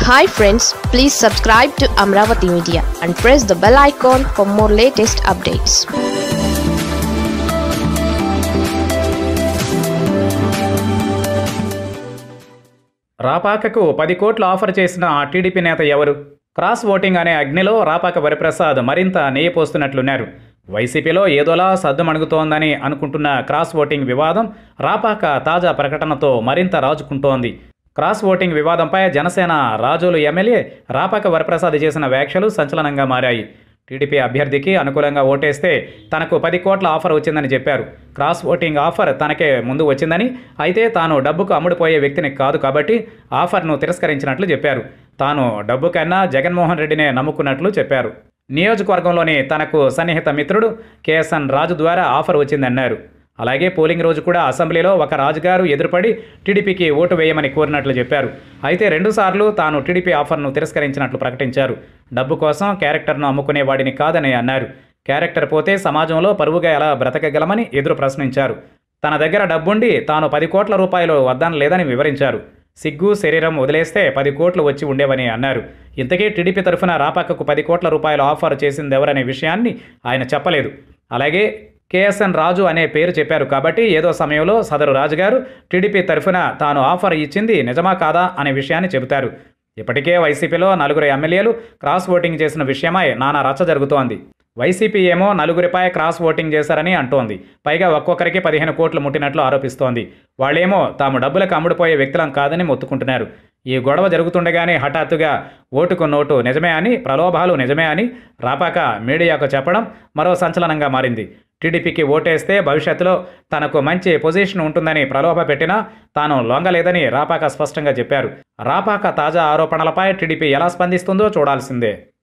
hi friends please subscribe to Amaravati media and press the bell icon for more latest updates రాపాకకు పది కోట్లు offer చేసిన ఆ TDP నేత ఎవరు క్రాస్ ఓటింగ్ అనే అగ్నిలో రాపాక వరిప్రసాద్ మరింత నెయ్యి పోస్తున్నట్లున్నారు వైసీపీలో ఏదోలా సద్దుమణుగుతోందని అనుకుంటున్న క్రాస్ ఓటింగ్ వివాదం రాపాక తాజా ప్రకటనతో మరింత రాజుకుంటోంది క్రాస్ ఓటింగ్ వివాదంపై జనసేన రాజోలు ఎమ్మెల్యే రాపాక వరప్రసాద్ చేసిన వ్యాఖ్యలు సంచలనంగా మారాయి టీడీపీ అభ్యర్థికి అనుకూలంగా ఓటేస్తే తనకు పది కోట్ల ఆఫర్ వచ్చిందని చెప్పారు క్రాస్ ఓటింగ్ ఆఫర్ తనకే ముందు వచ్చిందని అయితే తాను డబ్బుకు అమ్ముడుపోయే వ్యక్తిని కాదు కాబట్టి ఆఫర్ను తిరస్కరించినట్లు చెప్పారు తాను డబ్బు కన్నా జగన్మోహన్ రెడ్డినే నమ్ముకున్నట్లు చెప్పారు నియోజకవర్గంలోని తనకు సన్నిహిత మిత్రుడు కేఎస్ఎన్ రాజు ద్వారా ఆఫర్ వచ్చిందన్నారు అలాగే పోలింగ్ రోజు కూడా అసెంబ్లీలో ఒక రాజుగారు ఎదురుపడి టీడీపీకి ఓటు వేయమని కోరినట్లు చెప్పారు అయితే రెండుసార్లు తాను టీడీపీ ఆఫర్ను తిరస్కరించినట్లు ప్రకటించారు డబ్బు కోసం క్యారెక్టర్ను అమ్ముకునేవాడిని కాదని అన్నారు క్యారెక్టర్ పోతే సమాజంలో పరువుగా ఎలా బ్రతకగలమని ఎదురు ప్రశ్నించారు తన దగ్గర డబ్బుండి తాను పది కోట్ల రూపాయలు వద్దనలేదని వివరించారు సిగ్గు శరీరం వదిలేస్తే పది కోట్లు వచ్చి ఉండేవని అన్నారు ఇంతకీ టీడీపీ తరఫున రాపాకకు పది కోట్ల రూపాయలు ఆఫర్ చేసిందెవరనే విషయాన్ని ఆయన చెప్పలేదు అలాగే కేఎస్ఎన్ రాజు అనే పేరు చెప్పారు కాబట్టి ఏదో సమయంలో సదరు రాజుగారు టీడీపీ తరఫున తాను ఆఫర్ ఇచ్చింది నిజమా కాదా అనే విషయాన్ని చెబుతారు ఇప్పటికే వైసీపీలో నలుగురు ఎమ్మెల్యేలు క్రాస్ ఓటింగ్ చేసిన విషయమై నానా రచ్చ జరుగుతోంది వైసీపీ ఏమో నలుగురిపై క్రాస్ ఓటింగ్ చేశారని అంటోంది పైగా ఒక్కొక్కరికి పదిహేను కోట్లు ముట్టినట్లు ఆరోపిస్తోంది వాళ్ళేమో తాము డబ్బులకు అమ్ముడుపోయే వ్యక్తులం కాదని మొత్తుకుంటున్నారు ఈ గొడవ జరుగుతుండగానే హఠాత్తుగా ఓటుకు నోటు నిజమే అని ప్రలోభాలు నిజమే అని రాపాక మీడియాకు చెప్పడం మరో సంచలనంగా మారింది టీడీపీకి ఓటేస్తే భవిష్యత్తులో తనకు మంచి పొజిషన్ ఉంటుందని ప్రలోభ పెట్టినా తాను లొంగలేదని రాపాక స్పష్టంగా చెప్పారు రాపాక తాజా ఆరోపణలపై టీడీపీ ఎలా స్పందిస్తుందో చూడాల్సిందే